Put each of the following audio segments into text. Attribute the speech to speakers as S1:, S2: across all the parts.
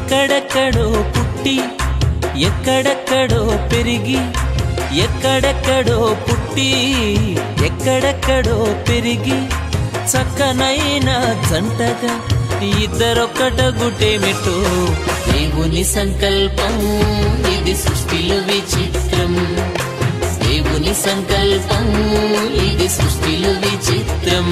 S1: ఎక్కడెక్కడో పుట్టి ఎక్కడెక్కడో పెరిగి ఎక్కడెక్కడో పుట్టి ఎక్కడెక్కడో పెరిగి చక్కనైన జంటగా ఇద్దరొక్కట గుటేమిటో దేవుని సంకల్పం ఇది సృష్టిలో విచిత్రం దేవుని సంకల్పం ఇది సృష్టిలో విచిత్రం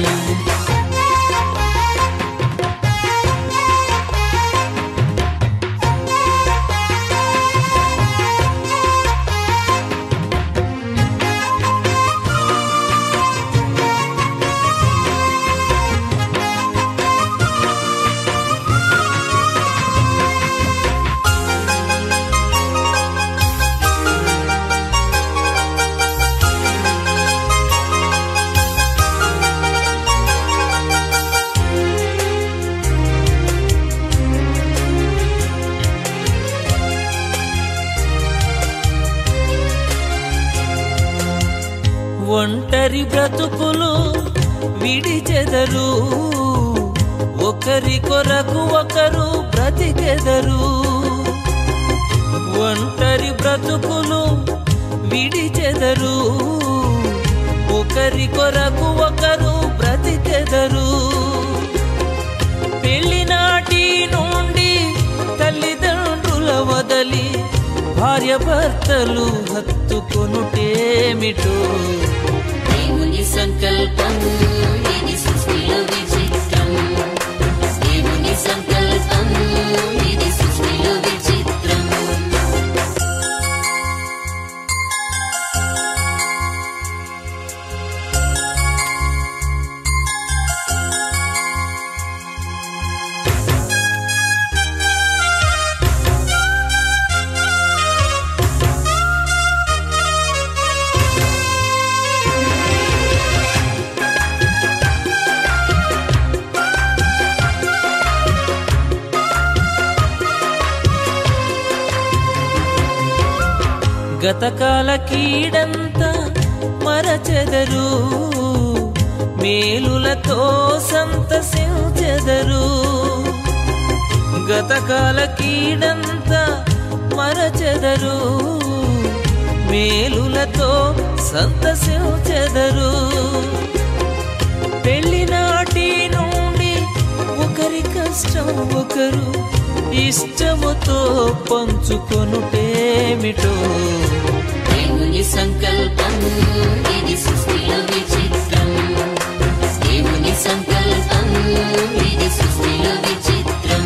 S1: ఒంటరి బ్రతుకులు విడిచెదరు ఒకరి కొరకు ఒకరు బ్రతికెదరు ఒంటరి బ్రతుకులు విడిచెదరు ఒకరి కొరకు ఒకరు బ్రతికెదరు పెళ్లినాటి నుండి తల్లిదండ్రుల వదలి భార్య భర్తలు హత్తుకొనుటేమిటో దేవుని సంకల్పం ఇది సృష్టిలో విచిత్రం దేవుని సంకల్పం ఇది సృష్టిలో విచిత్రం గతకాల కీడంతా మరచెదరు మేలులతో సంతసించెదరు గతకాల కీడంతా మరచెదరు మేలులతో సంతసించెదరు పెళ్లినాటి నుండి ఒకరి కష్టం ఒకరు ఇష్టముతో పంచుకొనుటేమిటో దేవుని సంకల్పం ఇది సృష్టిలో విచిత్రం దేవుని సంకల్పం ఇది సృష్టిలో విచిత్రం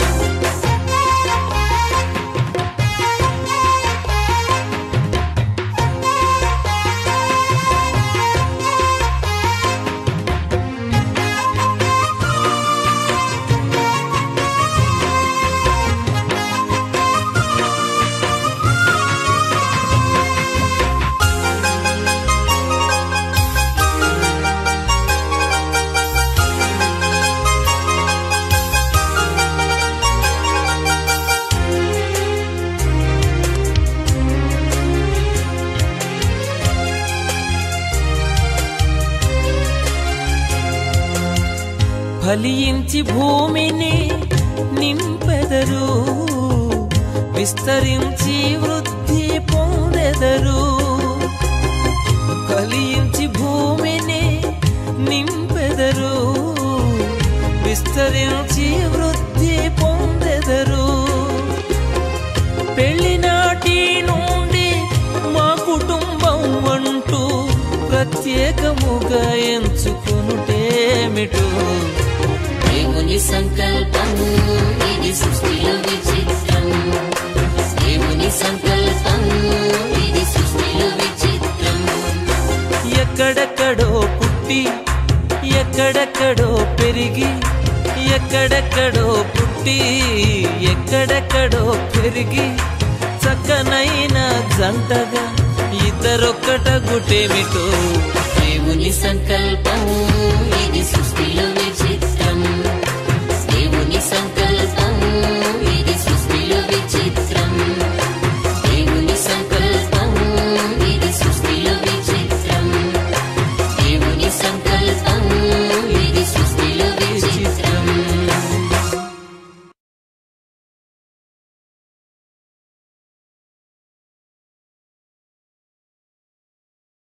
S1: ఫలించి భూమిని నింపెదరు విస్తరించి వృద్ధి పొందెదరు ఫలించి భూమిని నింపెదరు విస్తరించి వృద్ధి పొందెదరు పెళ్లినాటి నుండి మా కుటుంబం అంటూ ప్రత్యేకముగా ఎంచుకొనుటేమిటో దేవుని సంకల్పం ఇది సృష్టిలో విచిత్రం దేవుని సంకల్పం ఇది సృష్టిలో విచిత్రం ఎక్కడెక్కడో పుట్టి ఎక్కడెక్కడో పెరిగి ఎక్కడెక్కడో పుట్టి ఎక్కడెక్కడో పెరిగి చక్కనైన జంటగా ఇద్దరొక్కట గుటేమిటో దేవుని సంకల్పం ఇది సృష్టిలో